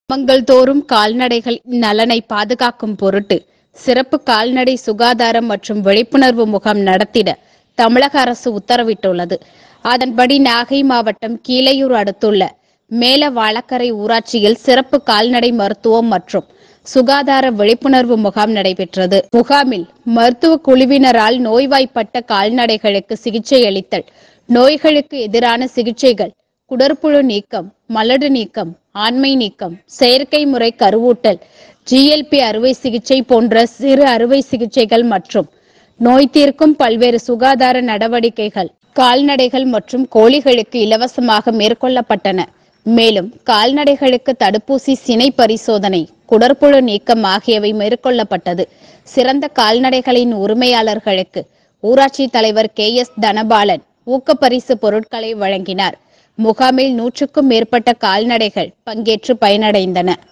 மங்கள் தோறும் கால்நடைகள் நலனை பாதுகாக்கும் பொருட்டு சிறப்பு கால்நடை சுகாதாரம் மற்றும் விழிப்புணர்வு முகாம் நடத்திட தமிழக அரசு உத்தரவிட்டுள்ளது அதன்படி நாகை மாவட்டம் கீழையூர் அடுத்துள்ள மேல வாழக்கரை ஊராட்சியில் சிறப்பு கால்நடை மருத்துவம் மற்றும் சுகாதார விழிப்புணர்வு முகாம் நடைபெற்றது முகாமில் மருத்துவ குழுவினரால் நோய்வாய்ப்பட்ட கால்நடைகளுக்கு சிகிச்சை அளித்தல் நோய்களுக்கு எதிரான சிகிச்சைகள் குடற்புழு நீக்கம் மலடு நீக்கம் ஆண்மை நீக்கம் செயற்கை முறை கருவூட்டல் ஜிஎல்பி அறுவை சிகிச்சை போன்ற சிறு அறுவை சிகிச்சைகள் மற்றும் நோய் தீர்க்கும் பல்வேறு சுகாதார நடவடிக்கைகள் கால்நடைகள் மற்றும் கோழிகளுக்கு இலவசமாக மேற்கொள்ளப்பட்டன மேலும் கால்நடைகளுக்கு தடுப்பூசி சினை பரிசோதனை குடற்புழு நீக்கம் ஆகியவை மேற்கொள்ளப்பட்டது சிறந்த கால்நடைகளின் உரிமையாளர்களுக்கு ஊராட்சி தலைவர் கே எஸ் தனபாலன் ஊக்கப்பரிசு பொருட்களை வழங்கினார் முகாமில் நூற்றுக்கும் மேற்பட்ட கால்நடைகள் பங்கேற்று பயனடைந்தன